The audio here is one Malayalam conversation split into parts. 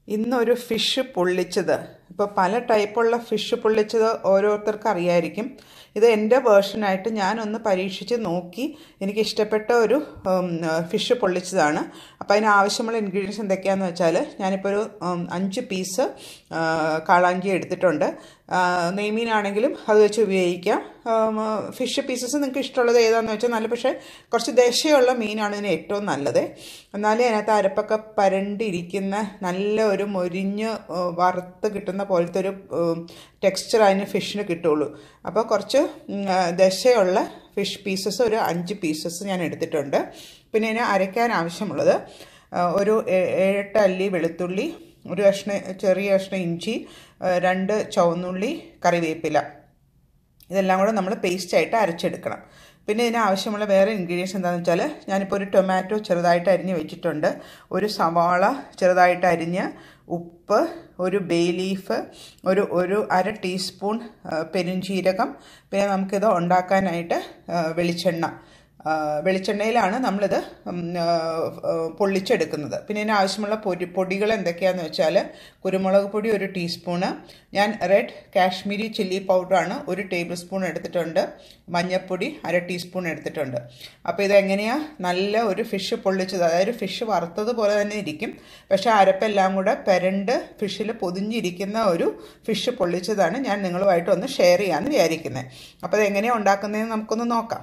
ഇന്നൊരു ഫിഷ് പൊള്ളിച്ചത് ഇപ്പോൾ പല ടൈപ്പുള്ള ഫിഷ് പൊള്ളിച്ചത് ഓരോരുത്തർക്കും അറിയായിരിക്കും ഇത് എൻ്റെ വേർഷനായിട്ട് ഞാനൊന്ന് പരീക്ഷിച്ച് നോക്കി എനിക്ക് ഇഷ്ടപ്പെട്ട ഒരു ഉം, ഫിഷ് പൊള്ളിച്ചതാണ് അപ്പോൾ അതിന് ആവശ്യമുള്ള ഇൻഗ്രീഡിയൻസ് എന്തൊക്കെയാണെന്ന് വെച്ചാൽ ഞാനിപ്പോൾ ഒരു ഉം, അഞ്ച് പീസ് ആ, കാളാഞ്ചി എടുത്തിട്ടുണ്ട് ആ, നെയ്മീനാണെങ്കിലും അത് വെച്ച് ഉപയോഗിക്കാം ഉം, ഫിഷ് പീസസ് നിങ്ങൾക്ക് ഇഷ്ടമുള്ളത് ഏതാണെന്ന് വെച്ചാൽ നല്ല പക്ഷേ കുറച്ച് ദശയുള്ള മീനാണ് ഇതിന് ഏറ്റവും നല്ലത് എന്നാലേ അതിനകത്ത് അരപ്പൊക്കെ പരണ്ടിരിക്കുന്ന നല്ല ഒരു മൊരിഞ്ഞ് ഏഹ്, വറുത്ത് കിട്ടുന്ന പോലത്തെ ഒരു ടെക്സ്ചർ അതിന് ഫിഷിന് കിട്ടുള്ളൂ അപ്പോൾ കുറച്ച് ഉം, ആ, ദശയുള്ള ഫിഷ് പീസസ് ഒരു അഞ്ച് പീസസ് ഞാൻ എടുത്തിട്ടുണ്ട് പിന്നെ ഇതിന് അരയ്ക്കാൻ ആവശ്യമുള്ളത് ആ, ഒരു ഏ- ഏഴെട്ട് അല്ലി വെളുത്തുള്ളി ഒരു കഷ്ണം ചെറിയ കഷ്ണം ഇഞ്ചി ആ, രണ്ട് ചുവന്നുള്ളി കറിവേപ്പില ഇതെല്ലാം കൂടെ നമ്മൾ പേസ്റ്റായിട്ട് അരച്ചെടുക്കണം പിന്നെ ഇതിന് ആവശ്യമുള്ള വേറെ ഇൻഗ്രീഡിയൻസ് എന്താണെന്ന് വെച്ചാൽ ഞാനിപ്പോൾ ഒരു ടൊമാറ്റോ ചെറുതായിട്ട് അരിഞ്ഞ് വെച്ചിട്ടുണ്ട് ഒരു സവാള ചെറുതായിട്ട് അരിഞ്ഞ് ഉപ്പ് ഒരു ബേ ലീഫ് ഒരു ഒരു അര ടീസ്പൂൺ ആ, പെരുംജീരകം പിന്നെ നമുക്കിത് ഉണ്ടാക്കാനായിട്ട് ആ, വെളിച്ചെണ്ണ ആ, വെളിച്ചെണ്ണയിലാണ് നമ്മളിത് ഉം, ആ, ആ, പൊള്ളിച്ചെടുക്കുന്നത് പിന്നെ ഇതിന് ആവശ്യമുള്ള പൊടി പൊടികൾ എന്തൊക്കെയാണെന്ന് വെച്ചാൽ കുരുമുളക് പൊടി ഒരു ടീസ്പൂണ് ഞാൻ റെഡ് കാശ്മീരി ചില്ലി പൗഡറാണ് ഒരു ടേബിൾ സ്പൂൺ എടുത്തിട്ടുണ്ട് മഞ്ഞൾപ്പൊടി അര ടീസ്പൂൺ എടുത്തിട്ടുണ്ട് അപ്പോൾ ഇതെങ്ങനെയാണ് നല്ല ഒരു ഫിഷ് പൊള്ളിച്ചത് അതായത് ഫിഷ് വറുത്തതുപോലെ തന്നെ ഇരിക്കും പക്ഷേ അരപ്പെല്ലാം കൂടെ പെരണ്ട് ഫിഷിൽ പൊതിഞ്ഞിരിക്കുന്ന ഒരു ഫിഷ് പൊള്ളിച്ചതാണ് ഞാൻ നിങ്ങളുമായിട്ട് ഒന്ന് ഷെയർ ചെയ്യാമെന്ന് വിചാരിക്കുന്നത് അപ്പോൾ അതെങ്ങനെയാണ് ഉണ്ടാക്കുന്നതെന്ന് നമുക്കൊന്ന് നോക്കാം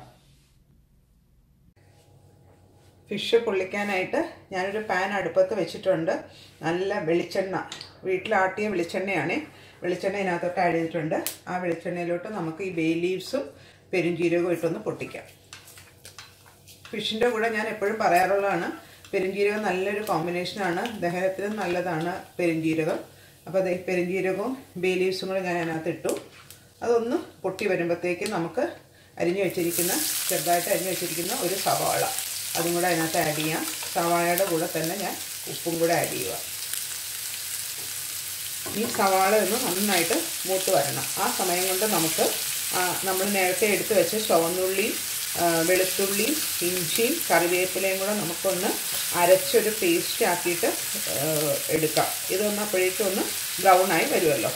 ഫിഷ് പൊള്ളിക്കാനായിട്ട് ഞാനൊരു പാൻ അടുപ്പത്ത് വെച്ചിട്ടുണ്ട് നല്ല വെളിച്ചെണ്ണ വീട്ടിലാട്ടിയ വെളിച്ചെണ്ണയാണ് വെളിച്ചെണ്ണ ഇതിനകത്തോട്ട് ആഡ് ചെയ്തിട്ടുണ്ട് ആ വെളിച്ചെണ്ണയിലോട്ട് നമുക്ക് ഈ ബേ ലീവ്സും പെരുംജീരകവും ഇട്ടൊന്ന് പൊട്ടിക്കാം ഫിഷിൻ്റെ കൂടെ ഞാൻ എപ്പോഴും പറയാറുള്ളതാണ് പെരുംജീരകം നല്ലൊരു കോമ്പിനേഷനാണ് ദഹനത്തിനും നല്ലതാണ് പെരുംജീരകം അപ്പോൾ അതേ പെരുംജീരകവും ബേ ലീവ്സും കൂടെ ഞാൻ അതിനകത്ത് ഇട്ടു അതൊന്ന് പൊട്ടി വരുമ്പോഴത്തേക്കും നമുക്ക് അരിഞ്ഞു വെച്ചിരിക്കുന്ന ചെറുതായിട്ട് അരിഞ്ഞു വെച്ചിരിക്കുന്ന ഒരു സവാള അതും കൂടെ അതിനകത്ത് ആഡ് ചെയ്യാം സവാളയുടെ കൂടെ തന്നെ ഞാൻ ഉപ്പും കൂടെ ആഡ് ചെയ്യുക ഈ സവാള ഒന്ന് നന്നായിട്ട് മൂത്ത് വരണം ആ സമയം കൊണ്ട് നമുക്ക് ആ, നമ്മൾ നേരത്തെ എടുത്ത് വെച്ച ചുവന്നുള്ളി ആ, വെളുത്തുള്ളി ഇഞ്ചിയും കറിവേപ്പിലയും കൂടെ നമുക്കൊന്ന് അരച്ചൊരു പേസ്റ്റ് ആക്കിയിട്ട് ആ, എടുക്കാം ഇതൊന്ന് അപ്പോഴേക്കും ഒന്ന് ബ്രൗൺ ആയി വരുമല്ലോ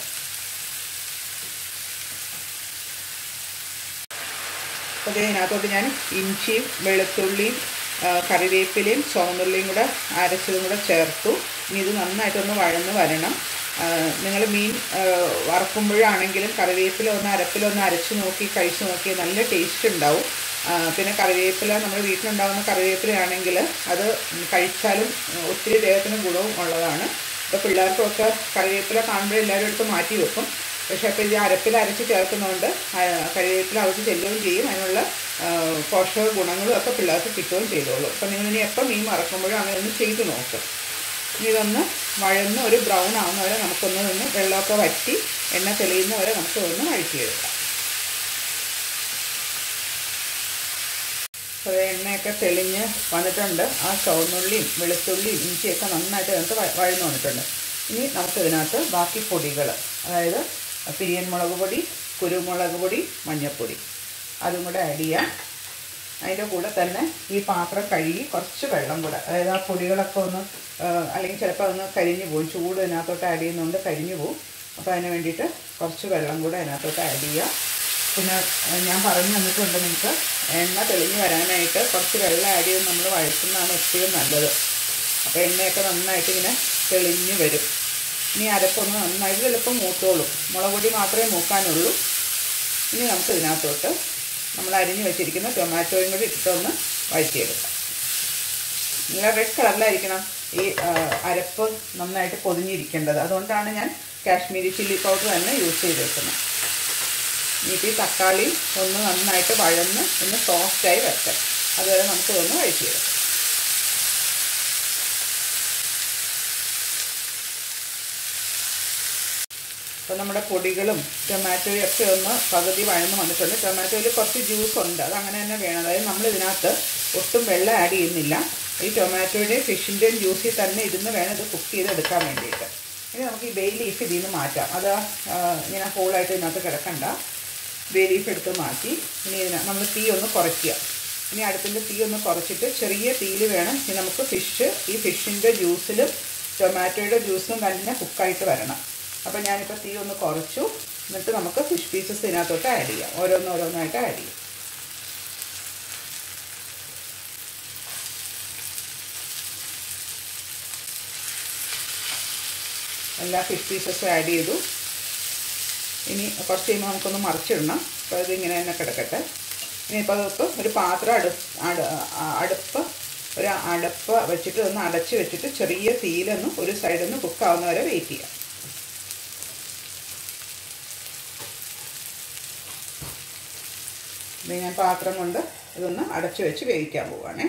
അപ്പോൾ ദേ ഇതിനകത്തോട്ട് ഞാൻ ഇഞ്ചിയും വെളുത്തുള്ളിയും ആ, കറിവേപ്പിലയും ചുവന്നുള്ളിയും കൂടെ അരച്ചതും കൂടെ ചേർത്തു ഇനി ഇത് നന്നായിട്ടൊന്ന് വഴന്ന് വരണം നിങ്ങൾ മീൻ ആ, വറക്കുമ്പോഴാണെങ്കിലും കറിവേപ്പില ഒന്ന് അരപ്പിലൊന്ന് അരച്ച് നോക്കി കഴിച്ച് നോക്കി നല്ല ടേസ്റ്റ് ഉണ്ടാവും ആ, പിന്നെ കറിവേപ്പില നമ്മുടെ വീട്ടിലുണ്ടാകുന്ന കറിവേപ്പിലയാണെങ്കിൽ അത് കഴിച്ചാലും ഒത്തിരി ദേഹത്തിന് ഗുണവും ഉള്ളതാണ് ഇപ്പോൾ പിള്ളേർക്കൊക്കെ കറിവേപ്പില കാണുമ്പോൾ എല്ലാവരും എടുത്ത് മാറ്റി വെക്കും പക്ഷേ അപ്പോൾ ഇത് അരപ്പിൽ അരച്ച് ചേർക്കുന്നതുകൊണ്ട് ആ, കറിവേപ്പില അകത്ത് ചെല്ലുകയും ചെയ്യും അതിനുള്ള ആ, പോഷക ഗുണങ്ങളും ഒക്കെ പിള്ളേർക്ക് കിട്ടുകയും ചെയ്തോളൂ അപ്പോൾ നിങ്ങൾ ഇനി എപ്പോൾ മീൻ മറക്കുമ്പോഴും അങ്ങനെ ഒന്ന് ചെയ്ത് നോക്കും ഇനി ഇതൊന്ന് വഴന്ന് ഒരു ബ്രൗൺ ആവുന്ന വരെ നമുക്കൊന്ന് നിന്ന് വെള്ളമൊക്കെ വറ്റി എണ്ണ തെളിയുന്ന വരെ നമുക്ക് ഒന്ന് വഴറ്റിയെടുക്കാം അപ്പോൾ എണ്ണയൊക്കെ തെളിഞ്ഞ് വന്നിട്ടുണ്ട് ആ ചുവന്നുള്ളിയും വെളുത്തുള്ളിയും ഇഞ്ചിയൊക്കെ നന്നായിട്ട് നമുക്ക് വ- വഴന്ന് വന്നിട്ടുണ്ട് ഇനി നമുക്കിതിനകത്ത് ബാക്കി പൊടികൾ അതായത് പിരിയൻ മുളക് പൊടി കുരുമുളക് പൊടി മഞ്ഞൾപ്പൊടി അതും കൂടെ ആഡ് ചെയ്യാം അതിൻ്റെ കൂടെ തന്നെ ഈ പാത്രം കഴുകി കുറച്ച് വെള്ളം കൂടെ അതായത് ആ പൊടികളൊക്കെ ഒന്ന് ആ, അല്ലെങ്കിൽ ചിലപ്പോൾ അതൊന്ന് കരിഞ്ഞു പോകും ചൂട് ഇതിനകത്തോട്ട് ആഡ് ചെയ്യുന്നതുകൊണ്ട് കരിഞ്ഞു പോകും അപ്പോൾ അതിന് വേണ്ടിയിട്ട് കുറച്ച് വെള്ളം കൂടെ അതിനകത്തോട്ട് ആഡ് ചെയ്യുക പിന്നെ ആ, ഞാൻ പറഞ്ഞു തന്നിട്ടുണ്ട് നിങ്ങൾക്ക് എണ്ണ തെളിഞ്ഞ് വരാനായിട്ട് കുറച്ച് വെള്ളം ആഡ് ചെയ്ത് നമ്മൾ വഴറ്റുന്നതാണ് എപ്പോഴും നല്ലത് അപ്പോൾ എണ്ണയൊക്കെ നന്നായിട്ട് ഇങ്ങനെ തെളിഞ്ഞ് വരും ഇനി അരപ്പൊന്ന് നന്നായിട്ട് ചിലപ്പോൾ മൂത്തോളും മുളക് പൊടി മാത്രമേ മൂക്കാനുള്ളൂ ഇനി നമുക്ക് ഇതിനകത്തോട്ട് നമ്മൾ അരിഞ്ഞ് വെച്ചിരിക്കുന്ന ടൊമാറ്റോയും കൂടി ഇട്ടൊന്ന് വഴറ്റിയെടുക്കാം നല്ല റെഡ് കളറിലായിരിക്കണം ഈ ആ, അരപ്പ് നന്നായിട്ട് പൊതിഞ്ഞിരിക്കേണ്ടത് അതുകൊണ്ടാണ് ഞാൻ കാശ്മീരി ചില്ലി പൗഡർ തന്നെ യൂസ് ചെയ്തേക്കുന്നത് ഇനിയിപ്പോൾ ഈ തക്കാളി ഒന്ന് നന്നായിട്ട് വഴന്ന് ഒന്ന് സോഫ്റ്റായി വരട്ടെ അതുവരെ നമുക്ക് ഇതൊന്ന് വഴറ്റിയെടുക്കാം അപ്പോൾ നമ്മുടെ പൊടികളും ടൊമാറ്റോയും ഒക്കെ ഒന്ന് പകുതി വഴന്ന് വന്നിട്ടുണ്ട് ടൊമാറ്റോയിൽ കുറച്ച് ജ്യൂസ് ഉണ്ട് അത് അങ്ങനെ തന്നെ വേണം അതായത് നമ്മൾ ഇതിനകത്ത് ഒട്ടും വെള്ളം ആഡ് ചെയ്യുന്നില്ല ഈ ടൊമാറ്റോയുടെയും ഫിഷിൻ്റെയും ജ്യൂസിൽ തന്നെ ഇരുന്ന് വേണം ഇത് കുക്ക് ചെയ്തെടുക്കാൻ വേണ്ടിയിട്ട് ഇനി നമുക്ക് ഈ ബേ ലീഫ് ഇതിൽ നിന്ന് മാറ്റാം അത് ആ, ഇങ്ങനെ ഹോളായിട്ട് ഇതിനകത്ത് കിടക്കണ്ട ബേ ലീഫ് എടുത്ത് മാറ്റി ഇനി ഇതിന നമ്മൾ തീ ഒന്ന് കുറയ്ക്കുക ഇനി അടുപ്പിൻ്റെ തീ ഒന്ന് കുറച്ചിട്ട് ചെറിയ തീയിൽ വേണം ഇനി നമുക്ക് ഫിഷ് ഈ ഫിഷിൻ്റെ ജ്യൂസിലും ടൊമാറ്റോയുടെ ജ്യൂസും തന്നെ കുക്കായിട്ട് വരണം അപ്പോൾ ഞാനിപ്പോൾ തീ ഒന്ന് കുറച്ചു എന്നിട്ട് നമുക്ക് ഫിഷ് പീസസ് ഇതിനകത്തോട്ട് ആഡ് ചെയ്യാം ഓരോന്നോരോന്നായിട്ട് ആഡ് ചെയ്യാം എല്ലാ ഫിഷ് പീസസും ആഡ് ചെയ്തു ഇനി കുറച്ച് കഴിയുമ്പോൾ നമുക്കൊന്ന് മറിച്ചിടണം അപ്പോൾ ഇതിങ്ങനെ തന്നെ കിടക്കട്ടെ ഇനിയിപ്പോൾ അതൊക്കെ ഒരു പാത്രം അടു അടുപ്പ് ഒരു അടപ്പ് വെച്ചിട്ട് ഒന്ന് അടച്ച് വെച്ചിട്ട് ചെറിയ തീയിലൊന്ന് ഒരു സൈഡിൽ നിന്ന് കുക്കാവുന്ന വരെ വെയിറ്റ് ചെയ്യാം ഇത് ഞാൻ പാത്രം കൊണ്ട് ഇതൊന്ന് അടച്ചു വെച്ച് വേവിക്കാൻ പോവാണേ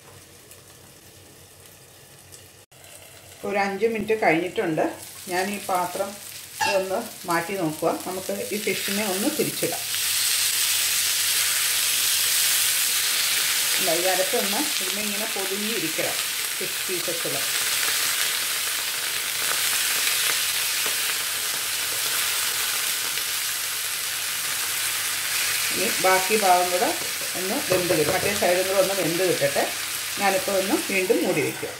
ഒരു അഞ്ച് മിനിറ്റ് കഴിഞ്ഞിട്ടുണ്ട് ഞാൻ ഈ പാത്രം ഒന്ന് മാറ്റി നോക്കുക നമുക്ക് ഈ ഫിഷിനെ ഒന്ന് തിരിച്ചിടാം ഈ അരപ്പൊന്ന് ഇതിനെ ഇങ്ങനെ പൊതിഞ്ഞിരിക്കണം ഫിഷ് പീസസിൽ ഇനി ബാക്കി ഭാഗം കൂടെ ഒന്ന് വെന്ത് കിട്ടും മറ്റേ സൈഡും കൂടെ ഒന്ന് വെന്ത് കിട്ടട്ടെ ഞാനിപ്പോൾ ഒന്ന് വീണ്ടും മൂടി വയ്ക്കും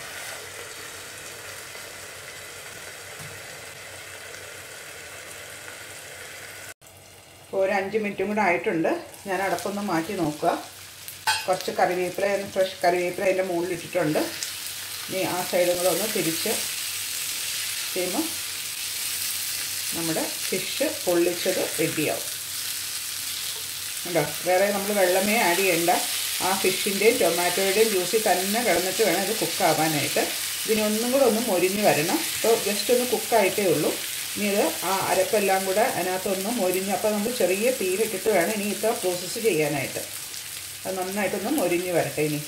ഒരു അഞ്ച് മിനിറ്റും കൂടെ ആയിട്ടുണ്ട് ഞാൻ അടപ്പൊന്ന് മാറ്റി നോക്കുക കുറച്ച് കറിവേപ്പില ഫ്രഷ് കറിവേപ്പില അതിൻ്റെ മുകളിൽ ഇട്ടിട്ടുണ്ട് ഇനി ആ സൈഡും കൂടെ ഒന്ന് തിരിച്ച് ചെയ്യുമ്പോൾ നമ്മുടെ ഫിഷ് പൊള്ളിച്ചത് റെഡിയാവും ഉണ്ടോ വേറെ നമ്മൾ വെള്ളമേ ആഡ് ചെയ്യണ്ട ആ ഫിഷിൻ്റെയും ടൊമാറ്റോയുടെയും ജ്യൂസിൽ തന്നെ കിടന്നിട്ട് വേണം ഇത് കുക്കാവാനായിട്ട് ഇതിനൊന്നും കൂടെ ഒന്ന് മൊരിഞ്ഞ് വരണം അപ്പോൾ ജസ്റ്റ് ഒന്ന് കുക്കായിട്ടേ ഉള്ളൂ ഇനി ഇത് ആ അരപ്പെല്ലാം കൂടെ അതിനകത്തൊന്ന് മൊരിഞ്ഞ് അപ്പോൾ നമ്മൾ ചെറിയ തീയിലിട്ടിട്ട് വേണം ഇനി ഇത്ര പ്രോസസ്സ് ചെയ്യാനായിട്ട് അത് നന്നായിട്ടൊന്ന് മൊരിഞ്ഞ് വരട്ടെ ഇനി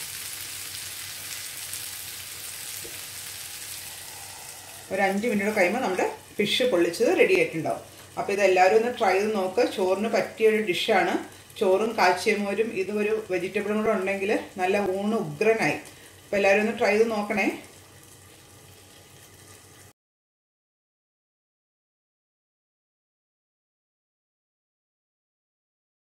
ഒരു അഞ്ച് മിനിറ്റ് കഴിയുമ്പോൾ നമ്മുടെ ഫിഷ് പൊള്ളിച്ചത് റെഡി ആയിട്ടുണ്ടാവും അപ്പോൾ ഇതെല്ലാവരും ഒന്ന് ട്രൈ ചെയ്ത് നോക്കുക ചോറിന് പറ്റിയൊരു ഡിഷാണ് ചോറും കാച്ചിയമോരും ഇതും ഒരു വെജിറ്റബിളും കൂടെ ഉണ്ടെങ്കിൽ നല്ല ഊണ് ഉഗ്രനായി അപ്പോൾ എല്ലാവരും ഒന്ന് ട്രൈ ചെയ്ത് നോക്കണേ